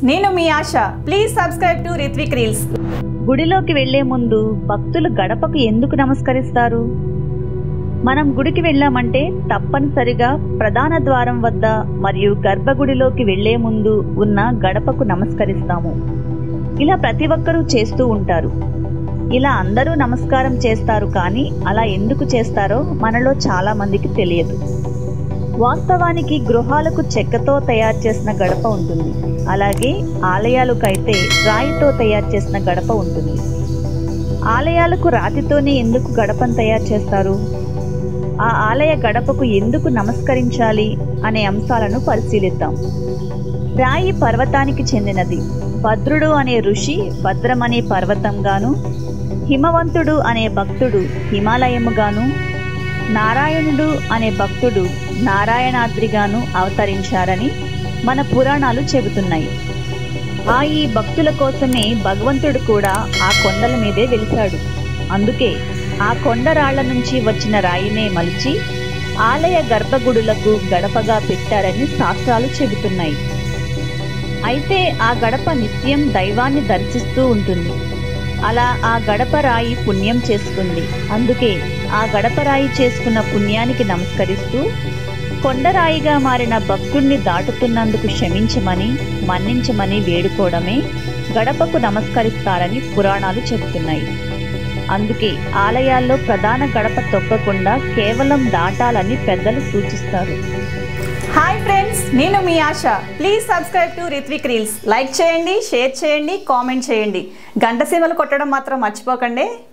నేను మీ Asha please subscribe to Ritvik reels గుడిలోకి వెళ్లే ముందు భక్తులు గడపకు ఎందుకు నమస్కరిస్తారు మనం గుడికి వెళ్ళామంటే తప్పనిసరిగా ప్రధాన ద్వారం వద్ద మరియు గర్భగుడిలోకి వెళ్లే ముందు ఉన్న గడపకు నమస్కరిస్తాము ఇలా ప్రతి ఒక్కరూ చేస్తూ ఉంటారు ఇలా అందరూ నమస్కారం చేస్తారు కానీ అలా ఎందుకు చేస్తారో మనలో చాలా మందికి తెలియదు వాస్తవానికి గృహాలకు చెక్కతో తయారు చేసిన గడప ఉంటుంది అలాగే ఆలయాలకైతే రాయితో తయారు చేసిన గడప ఉంటుంది ఆలయాలకు రాతితోనే ఎందుకు గడపను తయారు చేస్తారు ఆ ఆలయ గడపకు ఎందుకు నమస్కరించాలి అనే అంశాలను పరిశీలిద్దాం రాయి పర్వతానికి చెందినది భద్రుడు అనే ఋషి భద్రం అనే పర్వతంగాను హిమవంతుడు అనే భక్తుడు హిమాలయముగాను నారాయణుడు అనే భక్తుడు నారాయణాద్రిగాను అవతరించారని మన పురాణాలు చెబుతున్నాయి ఆ ఈ భక్తుల కోసమే భగవంతుడు కూడా ఆ కొండల మీదే వెలిశాడు అందుకే ఆ కొండరాళ్ల నుంచి వచ్చిన రాయినే మలిచి ఆలయ గర్భగుడులకు గడపగా పెట్టారని శాస్త్రాలు చెబుతున్నాయి అయితే ఆ గడప నిత్యం దైవాన్ని దర్శిస్తూ ఉంటుంది అలా ఆ గడప రాయి పుణ్యం చేసుకుంది అందుకే ఆ గడప రాయి చేసుకున్న పుణ్యానికి నమస్కరిస్తూ కొండరాయిగా మారిన భక్తుణ్ణి దాటుతున్నందుకు క్షమించమని మన్నించమని వేడుకోవడమే గడపకు నమస్కరిస్తారని పురాణాలు చెబుతున్నాయి అందుకే ఆలయాల్లో ప్రధాన గడప తొక్కకుండా కేవలం దాటాలని పెద్దలు సూచిస్తారు హాయ్ ఫ్రెండ్స్ నేను మీ Asha please subscribe to Ritvik reels like చేయండి షేర్ చేయండి కామెంట్ చేయండి గంట సీమలు కొట్టడం మాత్రం మర్చిపోకండి